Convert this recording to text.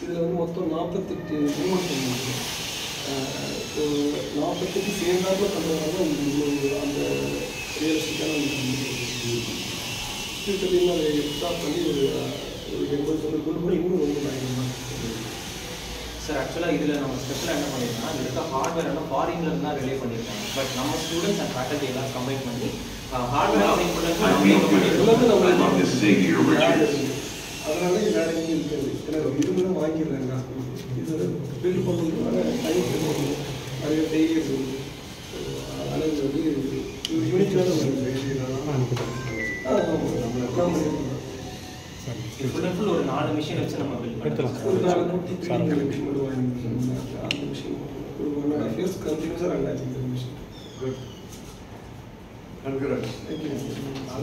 இதில் வந்து மொத்தம் நாற்பத்தெட்டு ரிமோட் பண்ணுவாங்க இப்போ நாற்பத்தெட்டு சேர்ந்தாப்புல பண்ணுறதுனால உங்களுக்கு அந்த ரியலிஸ்டிக்கான ஃபியூச்சர் இன்னும் அதை எக்ஸ்ட்ரா பண்ணி ஒரு ஒரு எண்பது தொண்ணூறு கொண்டு போய் இன்னும் ரொம்ப பயங்கரமாக இருக்கும் சார் ஆக்சுவலாக இதில் நம்ம ஸ்பெஷலாக என்ன பண்ணியிருக்கோம்னா இதில் இருக்க ஹார்ட்வேர் எல்லாம் ஃபாரின்ல இருந்து தான் ரிலே பண்ணியிருக்காங்க பட் நம்ம ஸ்டூடெண்ட்ஸ் அண்ட் ஃபேக்கல்ட்டி எல்லாம் கம்பைன் பண்ணி ஹார்ட்வேர் எல்லாமே நம்ம love this thing here, Richard. அதனால வேற எங்கேயும் இருக்காது ஏன்னா இரும்பு தான் வாங்கிடுறாங்க இது பில் பண்ணுறதுனால டைம் எடுக்கும் நிறைய டெய்லி அளவு வந்து யூனிக்கான ஃபுல் அண்ட் ஃபுல் ஒரு நாலு மிஷின் வச்சு நம்ம பில் எடுத்துலாம். பண்ணுறோம் ஒரு நாள் குட்டி க்ளீனிங் மிஷின் மட்டும் வாங்கி அந்த மிஷின் ஒரு ஒன் அண்ட் ஹாஃப் இயர்ஸ் கண்டினியூஸாக ரன் ஆச்சு இந்த மிஷின் Congrats. தேங்க்யூ